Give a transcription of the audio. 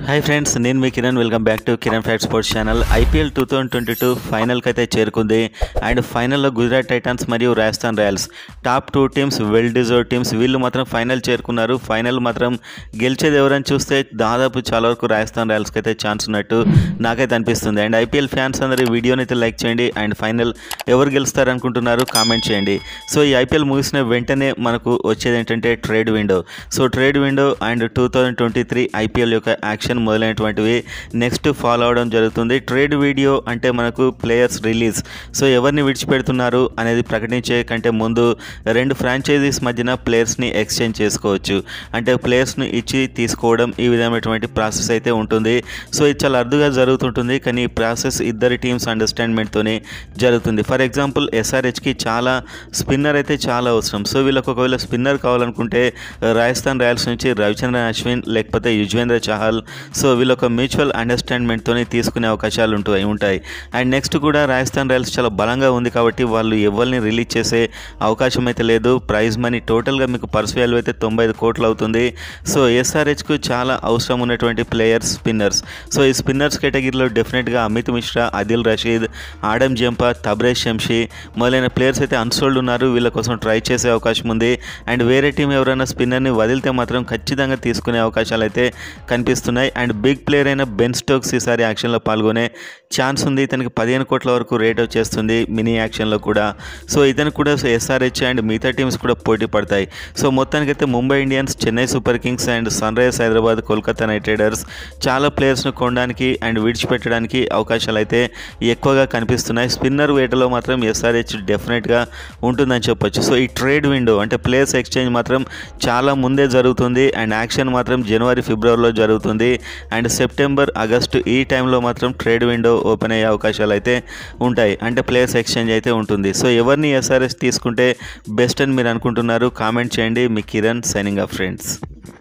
hi friends నేను మీ Kiran welcome back to Kiran fat sports channel IPL two thousand twenty two ఫైనల్కి అయితే చేరుకుంది అండ్ ఫైనల్లో గుజరాత్ టైటన్స్ మరియు Rajasthan Royals top two teams well deserve teams వీళ్ళు మాత్రం ఫైనల్ చేరుకున్నారు ఫైనల్ మాత్రం గెలిచేది ఎవరని చూస్తే దాదాపు చాలా వరకు రాజస్థాన్ రాయల్స్కి అయితే ఛాన్స్ ఉన్నట్టు నాకైతే అనిపిస్తుంది అండ్ ఐపీఎల్ ఫ్యాన్స్ అందరూ ఈ వీడియోని అయితే లైక్ చేయండి అండ్ ఫైనల్ ఎవరు గెలుస్తారు అనుకుంటున్నారు కామెంట్ చేయండి సో ఈ ఐపీఎల్ ముగిసిన వెంటనే మనకు వచ్చేది ఏంటంటే trade window so trade window and two thousand twenty three IPL యొక్క యాక్షన్ మొదలైనటువంటివి నెక్స్ట్ ఫాలో అవడం జరుగుతుంది ట్రేడ్ వీడియో అంటే మనకు ప్లేయర్స్ రిలీజ్ సో ఎవరిని విడిచిపెడుతున్నారు అనేది ప్రకటించే కంటే ముందు రెండు ఫ్రాంచైజీస్ మధ్యన ప్లేయర్స్ని ఎక్స్చేంజ్ చేసుకోవచ్చు అంటే ప్లేయర్స్ని ఇచ్చి తీసుకోవడం ఈ విధమైనటువంటి ప్రాసెస్ అయితే ఉంటుంది సో ఇది చాలా అరుదుగా జరుగుతుంటుంది కానీ ఈ ప్రాసెస్ ఇద్దరి టీమ్స్ అండర్స్టాండ్మెంట్తోనే జరుగుతుంది ఫర్ ఎగ్జాంపుల్ ఎస్ఆర్హెచ్కి చాలా స్పిన్నర్ అయితే చాలా అవసరం సో వీళ్ళకి ఒకవేళ స్పిన్నర్ కావాలనుకుంటే రాజస్థాన్ రాయల్స్ నుంచి రవిచంద్రన్ అశ్విన్ లేకపోతే యుజ్వేంద్ర చహల్ సో వీళ్ళు ఒక మ్యూచువల్ అండర్స్టాండ్మెంట్తోనే తీసుకునే అవకాశాలు ఉంటాయి ఉంటాయి అండ్ నెక్స్ట్ కూడా రాజస్థాన్ రాయల్స్ చాలా బలంగా ఉంది కాబట్టి వాళ్ళు ఎవరిని రిలీజ్ చేసే అవకాశం అయితే లేదు ప్రైజ్ మనీ టోటల్గా మీకు పర్స్ వాల్యూ అయితే తొంభై ఐదు కోట్లు అవుతుంది సో ఎస్ఆర్హెచ్కు చాలా అవసరం ఉన్నటువంటి ప్లేయర్స్ స్పిన్నర్స్ సో ఈ స్పిన్నర్స్ కేటగిరీలో డెఫినెట్గా అమిత్ మిశ్రా అదిల్ రషీద్ ఆడమ్ జంపా తబ్రేష్ శంషి మొదలైన ప్లేయర్స్ అయితే అన్సోల్డ్ ఉన్నారు వీళ్ళ కోసం ట్రై చేసే అవకాశం ఉంది అండ్ వేరే టీం ఎవరైనా స్పిన్నర్ని వదిలితే మాత్రం ఖచ్చితంగా తీసుకునే అవకాశాలు అయితే కనిపిస్తున్నాయి అండ్ బిగ్ ప్లేయర్ అయిన బెన్ స్టోక్స్ ఈసారి యాక్షన్లో పాల్గొనే ఛాన్స్ ఉంది ఇతనికి పదిహేను కోట్ల వరకు రేట్ వచ్చేస్తుంది మినీ యాక్షన్లో కూడా సో ఇతను కూడా ఎస్ఆర్హెచ్ అండ్ మిగతా టీమ్స్ కూడా పోటీ పడతాయి సో మొత్తానికైతే Mumbai Indians Chennai Super Kings and Sunrisers Hyderabad Kolkata Knight Riders చాలా ప్లేయర్స్ను కొనడానికి అండ్ విడిచిపెట్టడానికి అవకాశాలు అయితే ఎక్కువగా కనిపిస్తున్నాయి స్పిన్నర్ వేటలో మాత్రం ఎస్ఆర్హెచ్ డెఫినెట్గా ఉంటుందని చెప్పొచ్చు సో ఈ ట్రేడ్ విండో అంటే ప్లేయర్స్ ఎక్స్చేంజ్ మాత్రం చాలా ముందే జరుగుతుంది అండ్ యాక్షన్ మాత్రం జనవరి ఫిబ్రవరిలో జరుగుతుంది అండ్ సెప్టెంబర్ ఆగస్టు ఈ టైంలో మాత్రం ట్రేడ్ విండో ఓపెన్ అయ్యే అవకాశాలు అయితే ఉంటాయి అంటే ప్లేయర్స్ ఎక్స్చేంజ్ అయితే ఉంటుంది సో ఎవరిని ఎస్ఆర్ఎస్ తీసుకుంటే బెస్ట్ అని మీరు అనుకుంటున్నారు కామెంట్ చేయండి మీ కిరణ్ సైనింగ్ ఆఫ్ ఫ్రెండ్స్